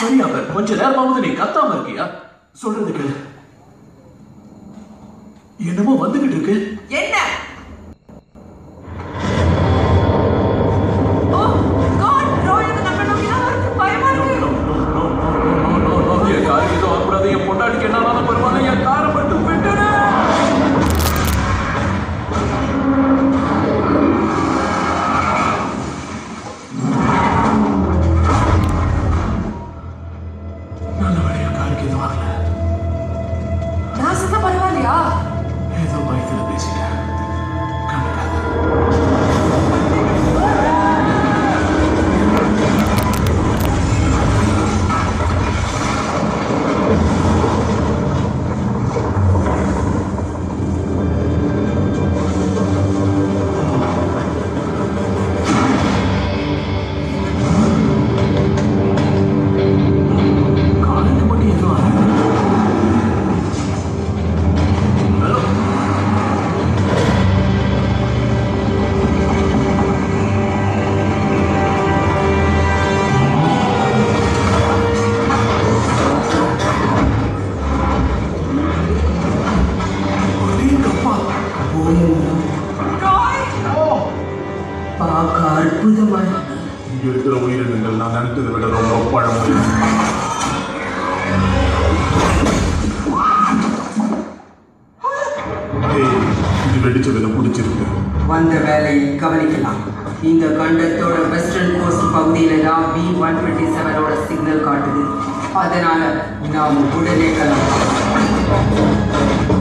சரி அவர் கொஞ்ச நேரமாவது நீ கத்தாம இருக்கியா சொல்றது கேளு என்னமோ வந்துகிட்டு இருக்கு என்ன ஓ காட் ரோயல் நம்ம நோக்கி தான் வருது பயமா இருக்கு என் காருக்கு ஏதோ ஆகக்கூடாது என் பொண்டாட்டிக்கு என்னாலும் பரவாயில்ல என் காரை மட்டும் விட்டுடு நல்லபடியா காருக்கு எதுவும் ஆகல நான் செத்தா பரவாயில்லையா ஏதோ பயத்துல பேசிட்டேன் கண்டுக்காத காலுக்கு மட்டும் எதுவும் ஆகல ஹலோ அடேங்கப்பா. ராய் பார்க்க அற்புதமான இங்க இருக்கிற உயிரினங்கள் நான் நினைத்ததை விட ரொம்ப பழமொழி ஏய், இது வெடிச்ச விதம் பிடிச்சிருக்கு வந்த வேலையை கவனிக்கலாம் இந்த கண்டத்தோட வெஸ்டர்ன் கோஸ்ட் பகுதியில தான் பி ஒன் டுவெண்ட்டி செவனோட சிக்னல் காட்டுது அதனால நாம் உடனே கிளம்பலாம்